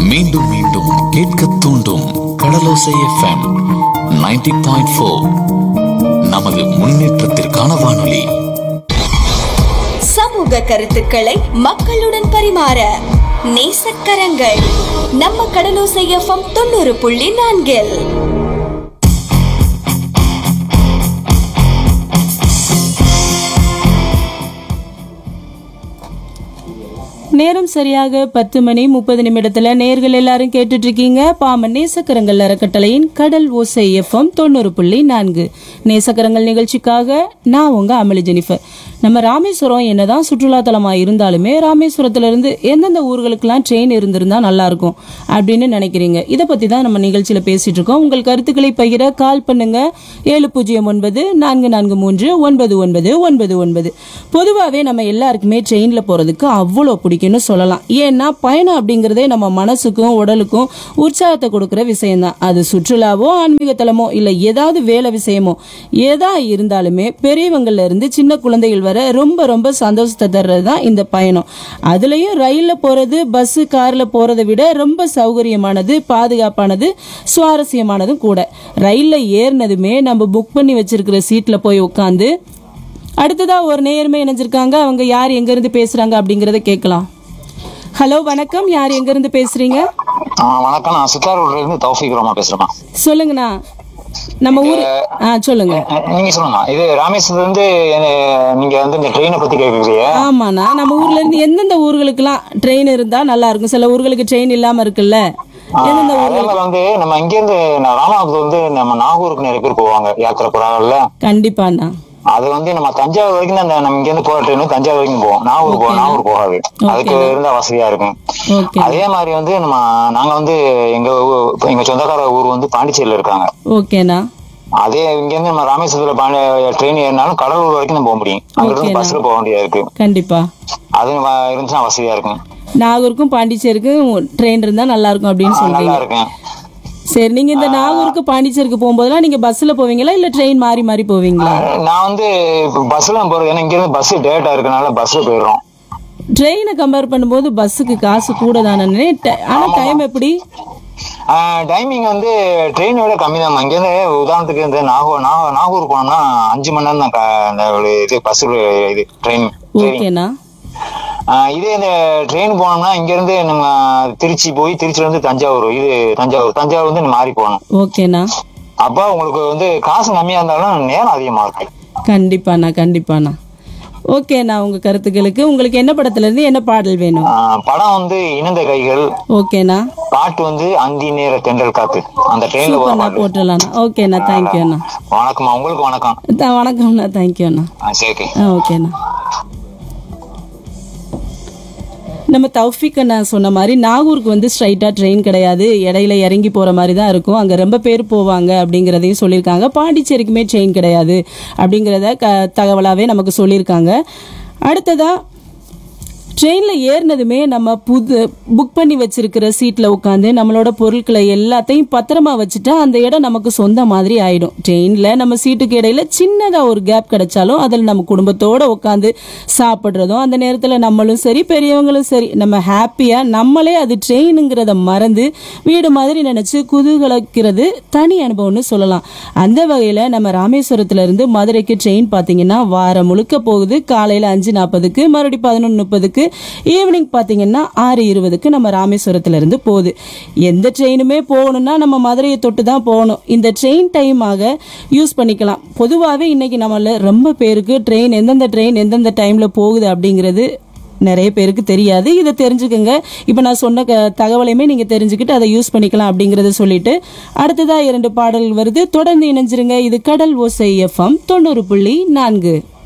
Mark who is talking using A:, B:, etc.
A: மீண்டும் மீண்டும் கேட்க தூண்டும் கடலோசை எஃப்எம் 90.4 பாயிண்ட் ஃபோர் நமது முன்னேற்றத்திற்கான வானொலி
B: சமூக கருத்துக்களை மக்களுடன் பரிமாற நேசக்கரங்கள் நம்ம கடலோசை எஃப்எம் தொண்ணூறு புள்ளி நான்கில்
C: நேரம் சரியாக பத்து மணி முப்பது நிமிடத்துல நேர்கள் எல்லாரும் கேட்டுட்டு இருக்கீங்க பாமன் நேசக்கரங்கள் அறக்கட்டளையின் கடல் ஓசை எஃப்எம் தொண்ணூறு புள்ளி நான்கு நேசக்கரங்கள் நிகழ்ச்சிக்காக நான் உங்க அமளி ஜெனிஃபர் நம்ம ராமேஸ்வரம் என்னதான் சுற்றுலா தலமா இருந்தாலுமே ராமேஸ்வரத்துல இருந்து எந்தெந்த ஊர்களுக்கெல்லாம் ட்ரெயின் இருந்திருந்தா நல்லா இருக்கும் அப்படின்னு நினைக்கிறீங்க இதை பத்தி தான் நம்ம நிகழ்ச்சியில பேசிட்டு இருக்கோம் உங்கள் கருத்துக்களை பகிர கால் பண்ணுங்க ஏழு பூஜ்ஜியம் ஒன்பது நான்கு நான்கு மூன்று ஒன்பது ஒன்பது ஒன்பது ஒன்பது பொதுவாகவே நம்ம எல்லாருக்குமே ட்ரெயினில் போகிறதுக்கு அவ்வளோ பிடிக்கும்னு சொல்லலாம் ஏன்னா பயணம் அப்படிங்கிறதே நம்ம மனசுக்கும் உடலுக்கும் உற்சாகத்தை கொடுக்குற விஷயம்தான் அது சுற்றுலாவோ ஆன்மீக தலமோ இல்லை ஏதாவது வேலை விஷயமோ ஏதா இருந்தாலுமே பெரியவங்கள்ல இருந்து சின்ன குழந்தைகள் வர ரொம்ப ரொம்ப சந்தோஷத்தை தர்றது தான் இந்த பயணம் அதுலேயும் ரயிலில் போகிறது பஸ்ஸு காரில் போகிறத விட ரொம்ப சௌகரியமானது பாதுகாப்பானது சுவாரஸ்யமானதும் கூட ரயிலில் ஏறினதுமே நம்ம புக் பண்ணி வச்சிருக்கிற சீட்டில் போய் உட்காந்து அடுத்ததா ஒரு நேயருமே இணைஞ்சிருக்காங்க அவங்க யார் எங்க இருந்து பேசுறாங்க அப்படிங்கறத கேட்கலாம் ஹலோ வணக்கம் யார் எங்க இருந்து பேசுறீங்க
D: ஆ, வணக்கம் நான் சித்தாரூர்ல இருந்து தௌஃபிக் ரோமா பேசுறேன்
C: சொல்லுங்கண்ணா நம்ம ஊர் ஆ சொல்லுங்க
D: நீங்க சொல்லுங்க இது ராமேஸ்வரத்துல இருந்து அஹ், நீங்க வந்து இந்த ட்ரெயினை பத்தி கேக்குறீங்க
C: ஆமாண்ணா நம்ம ஊர்ல இருந்து எந்தெந்த ஊர்களுக்கெல்லாம் ட்ரெயின் இருந்தா நல்லா இருக்கும் சில ஊர்களுக்கு ட்ரெயின் இல்லாம இருக்குல்ல எந்தெந்த
D: அதே
C: ஊர்களுக்கு
D: மாதிரி வந்து நம்ம இங்க இருந்து ராமநாதத்துல வந்து நம்ம நாகூருக்கு நிறைய பேர் போவாங்க யாத்திரை போறாங்கல்ல
C: கண்டிப்பாண்ணா
D: அது வந்து நம்ம தஞ்சாவூர் வரைக்கும் தான் இந்த நம்ம இங்க இருந்து போற ட்ரெயின் தஞ்சாவூர் வரைக்கும் போவோம் நாகூர் போவோம் நாகூர் போகாது அதுக்கு இருந்தா வசதியா இருக்கும்
C: ஓகே
D: அதே மாதிரி வந்து நம்ம நாங்க வந்து எங்க ஊ- இப்ப எங்க சொந்தக்கார ஊர் வந்து பாண்டிச்சேரியில இருக்காங்க
C: ஓகேண்ணா
D: அதே இங்க இருந்து நம்ம ராமேஸ்வரத்துல பாண்டி ட்ரெயின் ஏறினாலும் கடலூர் வரைக்கும் தான் போக முடியும் அங்க இருந்து
C: ஓகேண்ணா.
D: பஸ்ல போக வேண்டியதா இருக்கு
C: கண்டிப்பா
D: அது வ- இருந்துச்சுன்னா வசதியா இருக்கும்
C: நாகூருக்கும் பாண்டிச்சேரிக்கும் ட்ரெயின் இருந்தா நல்லா இருக்கும் அப்படின்னு
D: நல்லா
C: சொல்றீங்க
D: இருக்கும்
C: சரி நீங்க இந்த நாகூருக்கு பாண்டிச்சேரிக்கு போகும்போதெல்லாம் நீங்க பஸ்ல போவீங்களா இல்ல ட்ரெயின் மாறி மாறி போவீங்களா
D: நான் வந்து இப்ப பஸ்ல போறது ஏன்னா இங்க இருந்து பஸ் டேட்டா இருக்கனால பஸ்ல போயிடுறோம்
C: ட்ரெயினை கம்பேர் பண்ணும்போது பஸ்ஸுக்கு காசு கூட தானே ஆனா டைம் எப்படி
D: டைமிங் வந்து ட்ரெயினை விட கம்மி தான் இங்க இருந்து உதாரணத்துக்கு இந்த நாகூர் நாகூர் நாகூர் போனோம்னா அஞ்சு மணி நேரம் தான் க- இந்த ஒரு இது பஸ் இது ட்ரெயின்
C: ஓகேண்ணா
D: இதே இந்த ட்ரெயின் போனோம்னா இங்க இருந்து நம்ம திருச்சி போய் திருச்சில இருந்து தஞ்சாவூர் இது தஞ்சாவூர் தஞ்சாவூர் வந்து மாறி போகணும்
C: ஓகேண்ணா
D: அப்ப உங்களுக்கு வந்து காசு கம்மியா இருந்தாலும் நேரம் அதிகமா இருக்கு
C: கண்டிப்பாண்ணா கண்டிப்பாண்ணா ஓகேண்ணா உங்க கருத்துக்களுக்கு உங்களுக்கு என்ன படத்துல இருந்து என்ன பாடல் வேணும்
D: ஆஹ் படம் வந்து இணைந்த கைகள்
C: ஓகேண்ணா
D: பாட்டு வந்து அந்தி நேர தென்றல் காத்து அந்த ட்ரெயின்ல போற
C: சூப்பர்ண்ணா
D: பாட்டு
C: போட்டுடலாண்ணா ஓகேண்ணா தேங்க்யூண்ணா
D: வணக்கம்மா உங்களுக்கு வணக்கம்
C: த- வணக்கம்ண்ணா தேங்க்யூண்ணா
D: ஆ, சரி
C: ஆ ஓகேண்ணா நம்ம தௌஃபிக் அண்ணா சொன்ன மாதிரி நாகூருக்கு வந்து ஸ்ட்ரைட்டாக ட்ரெயின் கிடையாது இடையில இறங்கி போகிற மாதிரி தான் இருக்கும் அங்கே ரொம்ப பேர் போவாங்க அப்படிங்கிறதையும் சொல்லியிருக்காங்க பாண்டிச்சேரிக்குமே ட்ரெயின் கிடையாது அப்படிங்கிறத க தகவலாகவே நமக்கு சொல்லியிருக்காங்க அடுத்ததாக ட்ரெயினில் ஏறினதுமே நம்ம புது புக் பண்ணி வச்சிருக்கிற சீட்டில் உட்காந்து நம்மளோட பொருட்களை எல்லாத்தையும் பத்திரமா வச்சுட்டா அந்த இடம் நமக்கு சொந்த மாதிரி ஆயிடும் ட்ரெயினில் நம்ம சீட்டுக்கு இடையில சின்னதாக ஒரு கேப் கிடைச்சாலும் அதில் நம்ம குடும்பத்தோட உட்காந்து சாப்பிட்றதும் அந்த நேரத்தில் நம்மளும் சரி பெரியவங்களும் சரி நம்ம ஹாப்பியாக நம்மளே அது ட்ரெயினுங்கிறத மறந்து வீடு மாதிரி நினச்சி குதூகலிக்கிறது தனி அனுபவம்னு சொல்லலாம் அந்த வகையில் நம்ம ராமேஸ்வரத்துல இருந்து மதுரைக்கு ட்ரெயின் பார்த்தீங்கன்னா வாரம் முழுக்க போகுது காலையில் அஞ்சு நாற்பதுக்கு மறுபடி பதினொன்று முப்பதுக்கு ஈவினிங் பார்த்தீங்கன்னா ஆறு இருபதுக்கு நம்ம ராமேஸ்வரத்துல இருந்து போகுது எந்த ட்ரெயினுமே போகணும்னா நம்ம மதுரையை தொட்டு தான் போகணும் இந்த ட்ரெயின் டைமாக யூஸ் பண்ணிக்கலாம் பொதுவாகவே இன்னைக்கு நம்மள ரொம்ப பேருக்கு ட்ரெயின் எந்தெந்த ட்ரெயின் எந்தெந்த டைமில் போகுது அப்படிங்கிறது நிறைய பேருக்கு தெரியாது இதை தெரிஞ்சுக்கோங்க இப்போ நான் சொன்ன க- தகவலையுமே நீங்கள் தெரிஞ்சுக்கிட்டு அதை யூஸ் பண்ணிக்கலாம் அப்படிங்கிறத சொல்லிட்டு அடுத்ததாக இரண்டு பாடல்கள் வருது தொடர்ந்து இணைஞ்சிருங்க இது கடல் ஓசை எஃப்எம் தொண்ணூறு புள்ளி நான்கு